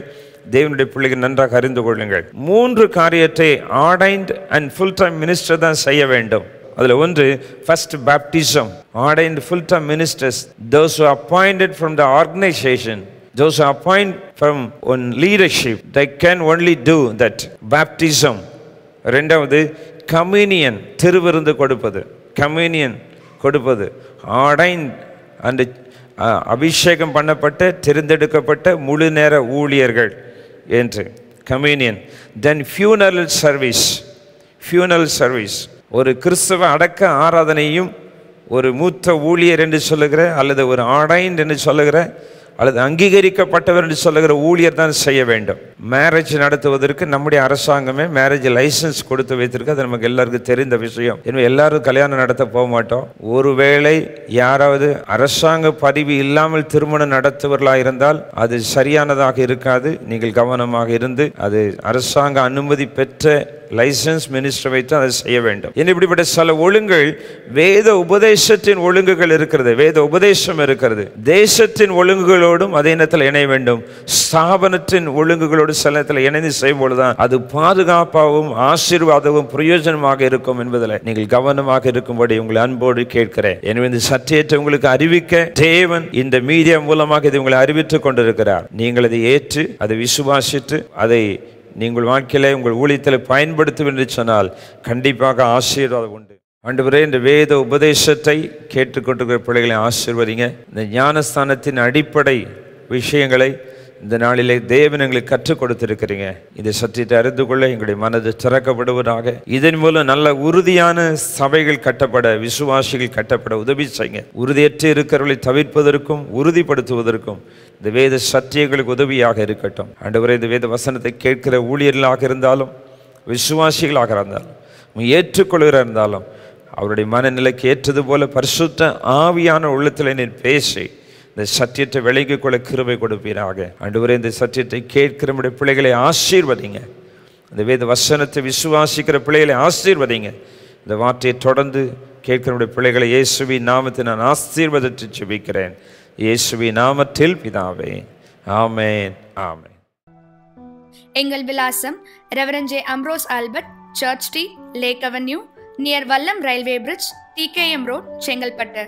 தேவனுடைய பிள்ளைகள் நன்றாக அறிந்து கொள்ளுங்கள் மூன்று காரியத்தை ordained and full time minister தான் செய்ய வேண்டும் அதில் ஒன்று first baptism ordained full time ministers those appointed from the organisation those who appoint from one leadership they can only do that baptism ரெண்டாவது கம்யூனியன் திருவிருந்து கொடுப்பது கம்யூனியன் கொடுப்பது ஆடைன் அந்த அஹ், அபிஷேகம் பண்ணப்பட்ட தெரிந்தெடுக்கப்பட்ட முழு நேர ஊழியர்கள் என்று communion then funeral service funeral service ஒரு கிறிஸ்தவ அடக்க ஆராதனையும் ஒரு மூத்த ஊழியர் என்று சொல்லுகிற அல்லது ஒரு ஆடைன் என்று சொல்லுகிற அல்லது அங்கீகரிக்கப்பட்டவர் என்று சொல்லுகிற ஊழியர் தான் செய்ய வேண்டும் மேரேஜ் நடத்துவதற்கு நம்முடைய அரசாங்கமே மேரேஜ் லைசன்ஸ் கொடுத்து வைத்திருக்கு அது நமக்கு எல்லாருக்கும் தெரிந்த விஷயம் எனவே எல்லாரும் கல்யாணம் நடத்த போக மாட்டோம் ஒருவேளை யாராவது அரசாங்க பதிவு இல்லாமல் திருமணம் நடத்துவர்களாக இருந்தால் அது சரியானதாக இருக்காது நீங்கள் கவனமாக இருந்து அது அரசாங்க அனுமதி பெற்ற லைசன்ஸ் மினிஸ்டர் வைத்து அதை செய்ய வேண்டும் இன்னும் இப்படிப்பட்ட சில ஒழுங்குகள் வேத உபதேசத்தின் ஒழுங்குகள் இருக்கிறது வேத உபதேசம் இருக்கிறது தேசத்தின் ஒழுங்குகளோடும் அதே நேரத்தில் இணைய வேண்டும் ஸ்தாபனத்தின் ஒழுங்குகளோடு சில நேரத்தில் இணைந்து செய்யும் பொழுதுதான் அது பாதுகாப்பாகவும் ஆசீர்வாதமும் பிரயோஜனமாக இருக்கும் என்பதில் நீங்கள் கவனமாக இருக்கும்படி உங்களை அன்போடு கேட்கிறேன் எனவே இந்த சத்தியத்தை உங்களுக்கு அறிவிக்க தேவன் இந்த மீடியா மூலமாக இதை உங்களை அறிவித்துக் கொண்டிருக்கிறார் நீங்கள் அதை ஏற்று அதை விசுவாசித்து அதை நீங்கள் வாழ்க்கையில உங்கள் ஊழியத்தில் பயன்படுத்தும் என்று சொன்னால் கண்டிப்பாக ஆசீர்வாதம் உண்டு ஆண்டவரே இந்த வேத உபதேசத்தை கேட்டுக்கொண்டிருக்கிற பிள்ளைகளை ஆசீர்வதிங்க இந்த ஞானஸ்தானத்தின் அடிப்படை விஷயங்களை இந்த நாளிலே தேவன் எங்களுக்கு கற்றுக் கொடுத்திருக்கிறீங்க இந்த சத்தியத்தை அறிந்து கொள்ள எங்களுடைய மனது திறக்கப்படுவதாக இதன் மூலம் நல்ல உறுதியான சபைகள் கட்டப்பட விசுவாசிகள் கட்டப்பட உதவி செய்யுங்க உறுதியற்று இருக்கிறவர்களை தவிர்ப்பதற்கும் உறுதிப்படுத்துவதற்கும் இந்த வேத சத்தியங்களுக்கு உதவியாக இருக்கட்டும் ஆண்டவரே இந்த வேத வசனத்தை கேட்கிற ஊழியர்களாக இருந்தாலும் விசுவாசிகளாக இருந்தாலும் ஏற்றுக்கொள்கிற இருந்தாலும் அவருடைய மனநிலைக்கு ஏற்றது போல பரிசுத்த ஆவியான உள்ளத்தில் நீர் பேசி இந்த சத்தியத்தை விலகிக் கொள்ள கிருபை கொடுப்பீராக ஆண்டவரே இந்த சத்தியத்தை கேட்கிற நம்முடைய பிள்ளைகளை ஆசீர்வதிங்க இந்த வேத வசனத்தை விசுவாசிக்கிற பிள்ளைகளை ஆசீர்வதிங்க இந்த வார்த்தையை தொடர்ந்து கேட்கிற நம்முடைய பிள்ளைகளை இயேசுவி நாமத்தை நான் ஆசீர்வதித்து ஜெபிக்கிறேன் இயேசுவி நாமத்தில் பிதாவே ஆமென் ஆமென் எங்கள் விலாசம் reverend J Ambrose Albert church street lake avenue near Vallam railway bridge TKM road Chengalpattu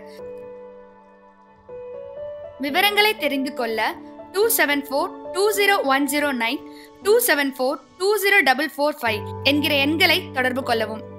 விவரங்களை தெரிந்து கொள்ள two seven four two zero one zero nine two seven four two zero double four five என்கிற எண்களை தொடர்பு கொள்ளவும்